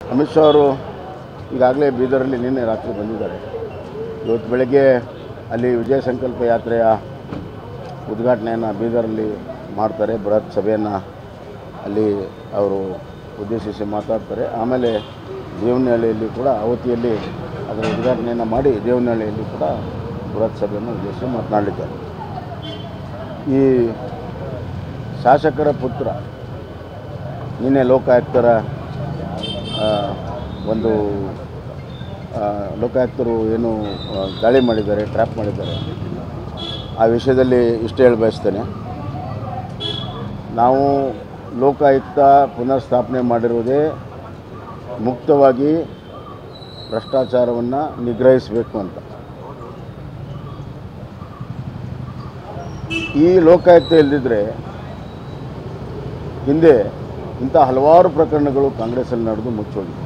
ಅಮಿತ್ ಶಾ ಅವರು ಈಗಾಗಲೇ ಬೀದರಲ್ಲಿ ನಿನ್ನೆ ರಾತ್ರಿ ಬಂದಿದ್ದಾರೆ ಇವತ್ತು ಬೆಳಗ್ಗೆ ಅಲ್ಲಿ ವಿಜಯ ಸಂಕಲ್ಪ ಯಾತ್ರೆಯ ಉದ್ಘಾಟನೆಯನ್ನು ಬೀದರಲ್ಲಿ ಮಾಡ್ತಾರೆ ಬೃಹತ್ ಸಭೆಯನ್ನು ಅಲ್ಲಿ ಅವರು ಉದ್ದೇಶಿಸಿ ಮಾತಾಡ್ತಾರೆ ಆಮೇಲೆ ದೇವನಹಳ್ಳಿಯಲ್ಲಿ ಕೂಡ ಅವತಿಯಲ್ಲಿ ಅದರ ಉದ್ಘಾಟನೆಯನ್ನು ಮಾಡಿ ದೇವನಹಳ್ಳಿಯಲ್ಲಿ ಕೂಡ ಬೃಹತ್ ಸಭೆಯನ್ನು ಉದ್ದೇಶಿಸಿ ಮಾತನಾಡಲಿದ್ದಾರೆ ಈ ಶಾಸಕರ ಪುತ್ರ ನಿನ್ನೆ ಲೋಕಾಯುಕ್ತರ ಆ, ಒಂದು ಆ, ಲೋಕಾಯುಕ್ತರು ಏನು ಆ, ದಾಳಿ ಮಾಡಿದ್ದಾರೆ ಟ್ರ್ಯಾಪ್ ಮಾಡಿದ್ದಾರೆ ಆ ವಿಷಯದಲ್ಲಿ ಇಷ್ಟು ಹೇಳಿ ಬಯಸ್ತೇನೆ ನಾವು ಲೋಕಾಯುಕ್ತ ಪುನರ್ ಸ್ಥಾಪನೆ ಮಾಡಿರುವುದೇ ಮುಕ್ತವಾಗಿ ಭ್ರಷ್ಟಾಚಾರವನ್ನು ನಿಗ್ರಹಿಸಬೇಕು ಅಂತ ಈ ಲೋಕಾಯುಕ್ತ ಇಲ್ಲದಿದ್ದರೆ ಹಿಂದೆ ಇಂಥ ಹಲವಾರು ಪ್ರಕರಣಗಳು ಕಾಂಗ್ರೆಸ್ಸಲ್ಲಿ ನಡೆದು ಮುಚ್ಚೋಗಿದೆ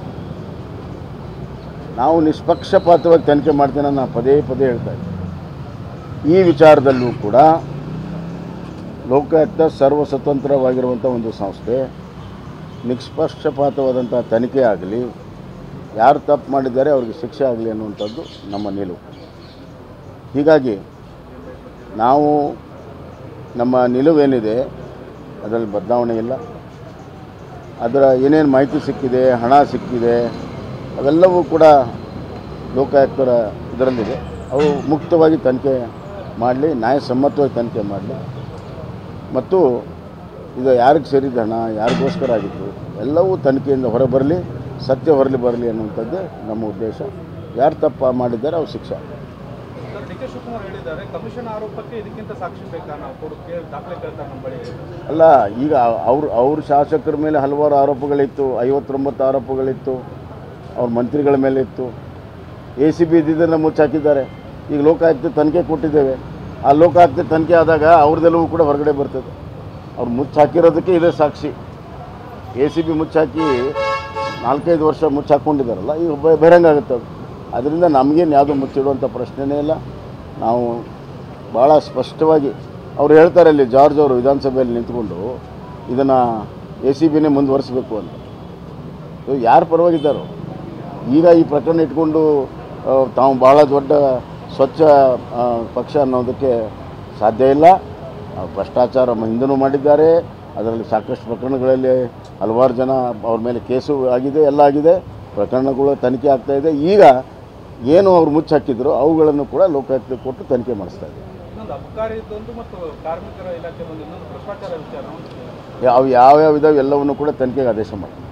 ನಾವು ನಿಷ್ಪಕ್ಷಪಾತವಾಗಿ ತನಿಖೆ ಮಾಡ್ತೇನೆ ನಾನು ಪದೇ ಪದೇ ಹೇಳ್ತಾ ಇದ್ದೆ ಈ ವಿಚಾರದಲ್ಲೂ ಕೂಡ ಲೋಕಾಯುಕ್ತ ಸರ್ವ ಸ್ವತಂತ್ರವಾಗಿರುವಂಥ ಒಂದು ಸಂಸ್ಥೆ ನಿಷ್ಪಕ್ಷಪಾತವಾದಂಥ ತನಿಖೆ ಆಗಲಿ ಯಾರು ತಪ್ಪು ಮಾಡಿದ್ದಾರೆ ಅವ್ರಿಗೆ ಶಿಕ್ಷೆ ಆಗಲಿ ಅನ್ನುವಂಥದ್ದು ನಮ್ಮ ನಿಲುವು ಹೀಗಾಗಿ ನಾವು ನಮ್ಮ ನಿಲುವೇನಿದೆ ಅದರಲ್ಲಿ ಬದಲಾವಣೆ ಇಲ್ಲ ಅದರ ಏನೇನು ಮಾಹಿತಿ ಸಿಕ್ಕಿದೆ ಹಣ ಸಿಕ್ಕಿದೆ ಅವೆಲ್ಲವೂ ಕೂಡ ಲೋಕಾಯುಕ್ತರ ಇದರಲ್ಲಿದೆ ಅವು ಮುಕ್ತವಾಗಿ ತನಿಖೆ ಮಾಡಲಿ ನ್ಯಾಯಸಮ್ಮತವಾಗಿ ತನಿಖೆ ಮಾಡಲಿ ಮತ್ತು ಇದು ಯಾರಿಗೆ ಸೇರಿದ ಹಣ ಯಾರಿಗೋಸ್ಕರ ಆಗಿತ್ತು ಎಲ್ಲವೂ ತನಿಖೆಯಿಂದ ಹೊರಬರಲಿ ಸತ್ಯ ಹೊರಲಿ ಬರಲಿ ಅನ್ನುವಂಥದ್ದೇ ನಮ್ಮ ಉದ್ದೇಶ ಯಾರು ತಪ್ಪು ಮಾಡಿದ್ದಾರೆ ಅವ್ರು ಶಿಕ್ಷೆ ಸರ್ ಡಿ ಕೆ ಶಿವಕುಮಾರ್ ಹೇಳಿದ್ದಾರೆ ಕಮಿಷನ್ ಆರೋಪಕ್ಕೆ ಇದಕ್ಕಿಂತ ಸಾಕ್ಷಿ ಬೇಕಾ ನಾವು ಕೊಡು ಕೇ- ದಾಖಲೆ ಕೇಳ್ತಾರೆ ನಮ್ಮ ಬಳಿ ಅಲ್ಲ ಈಗ ಅವ್ರ ಅವ್ರ ಶಾಸಕರ ಮೇಲೆ ಹಲವಾರು ಆರೋಪಗಳಿತ್ತು ಐವತ್ತೊಂಬತ್ತು ಆರೋಪಗಳಿತ್ತು ಅವ್ರ ಮಂತ್ರಿಗಳ ಮೇಲೆ ಇತ್ತು ಎ ಸಿ ಬಿ ಇದ್ದಿದ್ದನ್ನು ಮುಚ್ಚಾಕಿದ್ದಾರೆ ಈಗ ಲೋಕಾಯುಕ್ತ ತನಿಖೆ ಕೊಟ್ಟಿದ್ದೇವೆ ಆ ಲೋಕಾಯುಕ್ತ ತನಿಖೆ ಆದಾಗ ಅವ್ರದ್ದೆಲ್ಲವೂ ಕೂಡ ಹೊರಗಡೆ ಬರ್ತದೆ ಅವ್ರು ಮುಚ್ಚಾಕಿರೋದಕ್ಕೆ ಇದೇ ಸಾಕ್ಷಿ ಎ ಸಿ ಬಿ ಮುಚ್ಚಾಕಿ ನಾಲ್ಕೈದು ವರ್ಷ ಮುಚ್ಚಾಕೊಂಡಿದ್ದಾರಲ್ಲ ಈಗ ಬ- ಬಹಿರಂಗ ಆಗುತ್ತೆ ಅದು ಅದರಿಂದ ನಮಗೇನು ಯಾವುದೂ ಮುಚ್ಚಿಡುವಂಥ ಪ್ರಶ್ನೆನೇ ಇಲ್ಲ ನಾವು ಭಾಳ ಸ್ಪಷ್ಟವಾಗಿ ಅವ್ರು ಹೇಳ್ತಾರೆ ಅಲ್ಲಿ ಜಾರ್ಜ್ ಅವರು ವಿಧಾನಸಭೆಯಲ್ಲಿ ನಿಂತ್ಕೊಂಡು ಇದನ್ನು ಎ ಸಿ ಬಿನೇ ಮುಂದುವರಿಸಬೇಕು ಅಂತ ಇವ್ರು ಯಾರು ಪರವಾಗಿದ್ದಾರೋ ಈಗ ಈ ಪ್ರಕರಣ ಇಟ್ಕೊಂಡು ಆ, ತಾವು ಭಾಳ ದೊಡ್ಡ ಸ್ವಚ್ಛ ಆ, ಪಕ್ಷ ಅನ್ನೋದಕ್ಕೆ ಸಾಧ್ಯ ಇಲ್ಲ ಆ, ಭ್ರಷ್ಟಾಚಾರ ಹಿಂದೂ ಮಾಡಿದ್ದಾರೆ ಅದರಲ್ಲಿ ಸಾಕಷ್ಟು ಪ್ರಕರಣಗಳಲ್ಲಿ ಹಲವಾರು ಜನ ಅವ್ರ ಮೇಲೆ ಕೇಸು ಆಗಿದೆ ಎಲ್ಲ ಆಗಿದೆ ಪ್ರಕರಣಗಳು ತನಿಖೆ ಆಗ್ತಾ ಇದೆ ಈಗ ಏನು ಅವ್ರು ಮುಚ್ಚಾಕಿದ್ರು ಅವುಗಳನ್ನು ಕೂಡ ಲೋಕಾಯುಕ್ತ ಕೊಟ್ಟು ತನಿಖೆ ಮಾಡಿಸ್ತಾ ಇದೆ ಇನ್ನೊಂದು ಅಬಕಾರಿ ಇದ್ದೊಂದು ಮತ್ತು ಕಾರ್ಮಿಕರ ಇಲಾಖೆ ಒಂದು ಇನ್ನೊಂದು ಭ್ರಷ್ಟಾಚಾರ ವಿಚಾರ ಯಾವ ಯಾವ್ಯಾವ ಇದಾವೆ ಎಲ್ಲವನ್ನು ಕೂಡ ತನಿಖೆಗೆ ಆದೇಶ ಮಾಡಿ